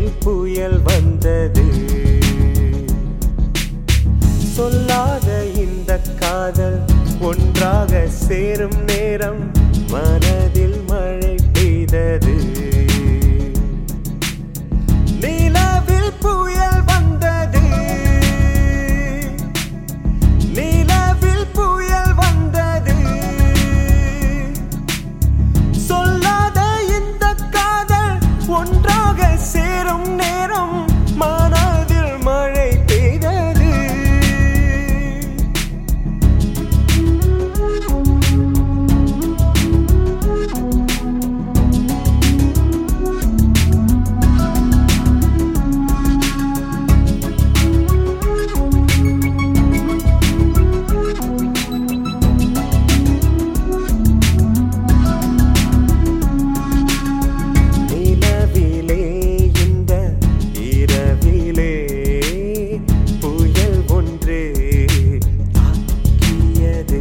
நிலவில் புயல் வந்தது சொல்லாத இந்த காதல் ஒன்றாக சேரும் நேரம் மனதில் மழை பெய்தது நிலவில் புயல் வந்தது நிலவில் புயல் வந்தது சொல்லாத இந்த காதல் ஒன்றாக சேரும் நேரம் மனதில் மழை பெய்தது நிலவிலே இந்த இரவிலே புயல் ஒன்று தாக்கியது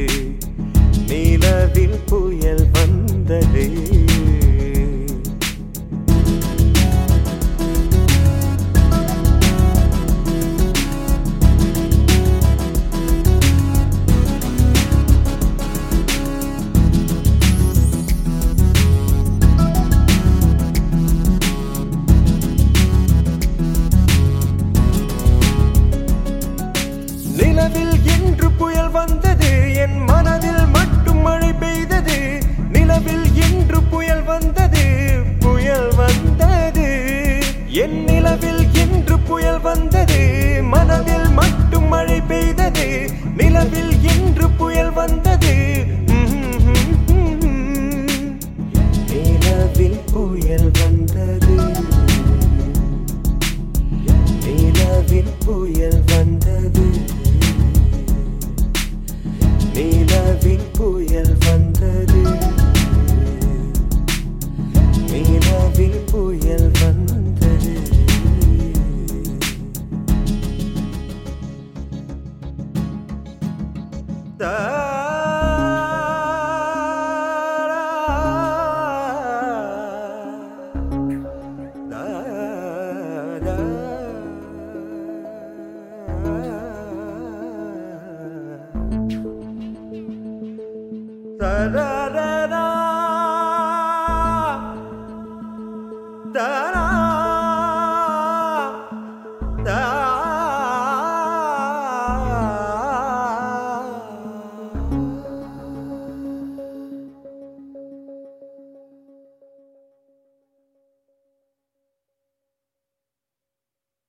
நிலவில் புயல் வந்தது நிலவில் என்று புயல் வந்தது என் மனதில் மட்டும் மழை பெய்தது நிலவில் என்று புயல் வந்தது புயல் வந்தது என் நிலவில் என்று புயல் வந்தது மனதில் மட்டும் மழை பெய்தது நிலவில் என்று புயல் வந்தது நிலவில் புயல் வந்தது நிலவில் புயல் வந்தது நிலவில் புயல் வந்தது நிலவில் புயல் வந்தது Da da